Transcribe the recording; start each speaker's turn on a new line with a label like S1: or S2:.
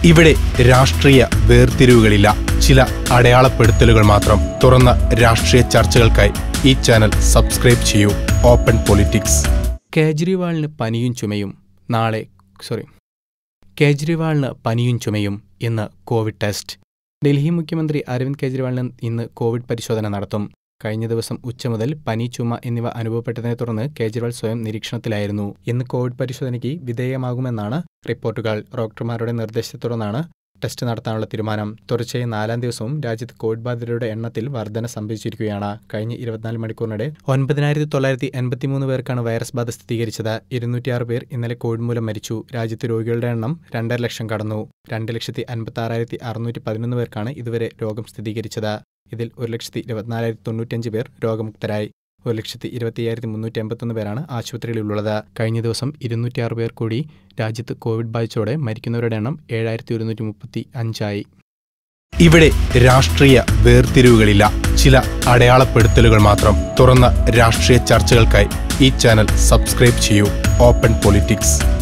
S1: ഇവിടെ രാഷ്ട്രീയ വേർതിരിവുകളില്ല ചില അടയാളപ്പെടുത്തലുകൾ മാത്രം തുറന്ന രാഷ്ട്രീയ ചർച്ചകൾക്കായി ഈ ചാനൽ സബ്സ്ക്രൈബ് ചെയ്യൂ ഓപ്പൺ പൊളിറ്റിക്സ് കേജ്രിവാളിന് പനിയും ചുമയും നാളെ സോറി കേജ്രിവാളിന് പനിയും ചുമയും ഇന്ന് കോവിഡ് ടെസ്റ്റ് ഡൽഹി മുഖ്യമന്ത്രി അരവിന്ദ് കെജ്രിവാളിന് ഇന്ന് കോവിഡ് പരിശോധന നടത്തും കഴിഞ്ഞ ദിവസം ഉച്ച മുതൽ പനി ചുമ എന്നിവ അനുഭവപ്പെട്ടതിനെ തുടർന്ന് കേജ്രിവാൾ സ്വയം നിരീക്ഷണത്തിലായിരുന്നു ഇന്ന് കോവിഡ് പരിശോധനയ്ക്ക് വിധേയമാകുമെന്നാണ് റിപ്പോർട്ടുകൾ ഡോക്ടർമാരുടെ നിർദ്ദേശത്തെ തുടർന്നാണ് ടെസ്റ്റ് നടത്താനുള്ള തീരുമാനം തുടർച്ചയായി നാലാം ദിവസവും രാജ്യത്ത് കോവിഡ് ബാധിതരുടെ എണ്ണത്തിൽ വർധന സംഭവിച്ചിരിക്കുകയാണ് കഴിഞ്ഞ ഇരുപത്തിനാല് മണിക്കൂറിനിടെ ഒൻപതിനായിരത്തി തൊള്ളായിരത്തി എൺപത്തിമൂന്ന് പേർക്കാണ് വൈറസ് ബാധ സ്ഥിരീകരിച്ചത് ഇരുന്നൂറ്റിയാറ് പേർ ഇന്നലെ കോവിഡ് മൂലം മരിച്ചു രാജ്യത്ത് രോഗികളുടെ എണ്ണം രണ്ടര ലക്ഷം കടന്നു രണ്ട് ലക്ഷത്തി അൻപത്തി ആറായിരത്തി അറുന്നൂറ്റി പതിനൊന്ന് പേർക്കാണ് ഇതുവരെ രോഗം സ്ഥിരീകരിച്ചത് ഇതിൽ ഒരു ലക്ഷത്തി ഇരുപത്തിനാലായിരത്തി തൊണ്ണൂറ്റഞ്ച് പേർ രോഗമുക്തരായി ഒരു ലക്ഷത്തി ഇരുപത്തിയ്യായിരത്തി മുന്നൂറ്റി എൺപത്തൊന്ന് പേരാണ് ആശുപത്രിയിലുള്ളത് കഴിഞ്ഞ ദിവസം ഇരുന്നൂറ്റിയാറ് പേർ കൂടി രാജ്യത്ത് കോവിഡ് ബാധിച്ചോടെ മരിക്കുന്നവരുടെ എണ്ണം ഏഴായിരത്തി ഒരുന്നൂറ്റി മുപ്പത്തി അഞ്ചായി ഇവിടെ രാഷ്ട്രീയ വേർതിരിവുകളില്ല ചില അടയാളപ്പെടുത്തലുകൾ മാത്രം തുറന്ന രാഷ്ട്രീയ ചർച്ചകൾക്കായി ഈ ചാനൽ സബ്സ്ക്രൈബ് ചെയ്യൂ ഓപ്പൺ പൊളിറ്റിക്സ്